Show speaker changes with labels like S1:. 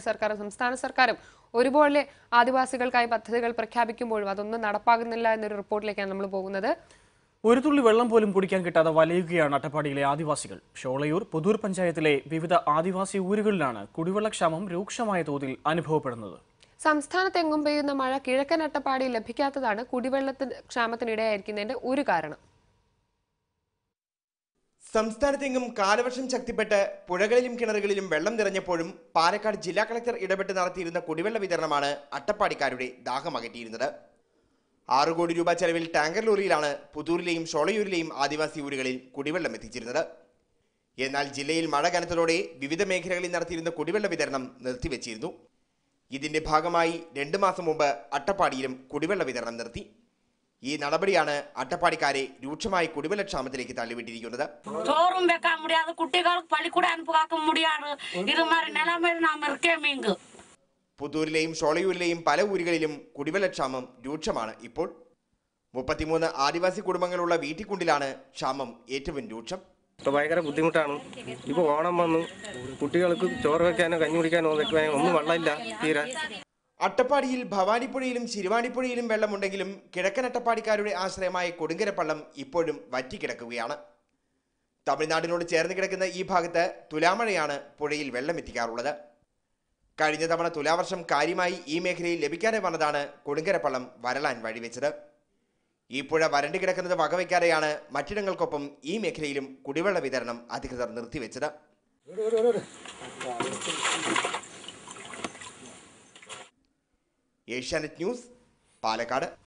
S1: സർക്കാരും സംസ്ഥാന സർക്കാരും ഒരുപോലെ ആദിവാസികൾക്കായി പദ്ധതികൾ പ്രഖ്യാപിക്കുമ്പോഴും അതൊന്നും നടപ്പാകുന്നില്ല എന്നൊരു റിപ്പോർട്ടിലേക്കാണ് നമ്മൾ പോകുന്നത്
S2: ഒരു തുള്ളി വെള്ളം പോലും കുടിക്കാൻ കിട്ടാതെ വലയുകയാണ് അട്ടപ്പാടിയിലെ ആദിവാസികൾ ഷോളയൂർ പുതൂർ പഞ്ചായത്തിലെ വിവിധ ആദിവാസി ഊരുകളിലാണ് കുടിവെള്ളക്ഷാമം രൂക്ഷമായ തോതിൽ അനുഭവപ്പെടുന്നത്
S1: സംസ്ഥാനത്തെങ്ങും പെയ്യുന്ന മഴ കിഴക്കൻ അട്ടപ്പാടി ലഭിക്കാത്തതാണ് കുടിവെള്ളത്തിന് ക്ഷാമത്തിനിടയായിരിക്കുന്നതിന്റെ ഒരു കാരണം
S3: സംസ്ഥാനത്തെങ്ങും കാലവർഷം ശക്തിപ്പെട്ട് പുഴകളിലും കിണറുകളിലും വെള്ളം നിറഞ്ഞപ്പോഴും പാലക്കാട് ജില്ലാ കളക്ടർ ഇടപെട്ട് നടത്തിയിരുന്ന കുടിവെള്ള വിതരണമാണ് അട്ടപ്പാടിക്കാരുടെ ദാഹമകറ്റിയിരുന്നത് ആറു കോടി രൂപ ചെലവിൽ ടാങ്കർ ലോറിയിലാണ് പുതൂരിലെയും ഷോളയൂരിലെയും ആദിവാസി ഊരുകളിൽ കുടിവെള്ളം എത്തിച്ചിരുന്നത് എന്നാൽ ജില്ലയിൽ മഴ കനത്തതോടെ വിവിധ മേഖലകളിൽ നടത്തിയിരുന്ന കുടിവെള്ള വിതരണം നിർത്തിവെച്ചിരുന്നു ഇതിന്റെ ഭാഗമായി രണ്ട് മാസം മുമ്പ് അട്ടപ്പാടിയിലും കുടിവെള്ള വിതരണം നിർത്തി ഈ നടപടിയാണ് അട്ടപ്പാടിക്കാരെ രൂക്ഷമായ കുടിവെള്ളക്ഷാമത്തിലേക്ക് തള്ളിവിട്ടിരിക്കുന്നത്
S4: சோறும் வைக்க முடியாது குட்டிகளுக்கு பள்ளிக்கூடம் அனுப்பாக்க முடியாது இது மாதிரி நிலைமையில நாம இருக்கேன் இங்கு
S3: പുത്തൂരിലെയും ഷോളയൂരിലെയും പല ഊരുകളിലും കുടിവെള്ളക്ഷാമം രൂക്ഷമാണ് ഇപ്പോൾ മുപ്പത്തിമൂന്ന് ആദിവാസി കുടുംബങ്ങളുള്ള വീട്ടിക്കുണ്ടിലാണ് ക്ഷാമം ഏറ്റവും രൂക്ഷം
S5: ഇപ്പോൾ ഭയങ്കര ബുദ്ധിമുട്ടാണ് ഇപ്പോൾ ഓണം വന്നു കുട്ടികൾക്ക് ചോറ് വെക്കാനോ കഞ്ഞി കുടിക്കാനോ വെക്കാനോ ഒന്നും വെള്ളമില്ല തീരെ
S3: അട്ടപ്പാടിയിൽ ഭവാനിപ്പുഴയിലും ശിരുവാണിപ്പുഴയിലും വെള്ളമുണ്ടെങ്കിലും കിഴക്കൻ അട്ടപ്പാടിക്കാരുടെ ആശ്രയമായ കൊടുങ്കരപ്പള്ളം ഇപ്പോഴും വറ്റിക്കിടക്കുകയാണ് തമിഴ്നാടിനോട് ചേർന്ന് കിടക്കുന്ന ഈ ഭാഗത്ത് തുലാമഴയാണ് പുഴയിൽ വെള്ളമെത്തിക്കാറുള്ളത് കഴിഞ്ഞ തവണ തുലാവർഷം കാര്യമായി ഈ മേഖലയിൽ ലഭിക്കാതെ വന്നതാണ് കൊടുങ്കരപ്പള്ളം വരളാൻ വഴിവെച്ചത് ഈ പുഴ വരണ്ടു കിടക്കുന്നത് വകവയ്ക്കാതെയാണ് മറ്റിടങ്ങൾക്കൊപ്പം ഈ മേഖലയിലും കുടിവെള്ള വിതരണം അധികൃതർ നിർത്തിവെച്ചത് ഏഷ്യാനെറ്റ് ന്യൂസ് പാലക്കാട്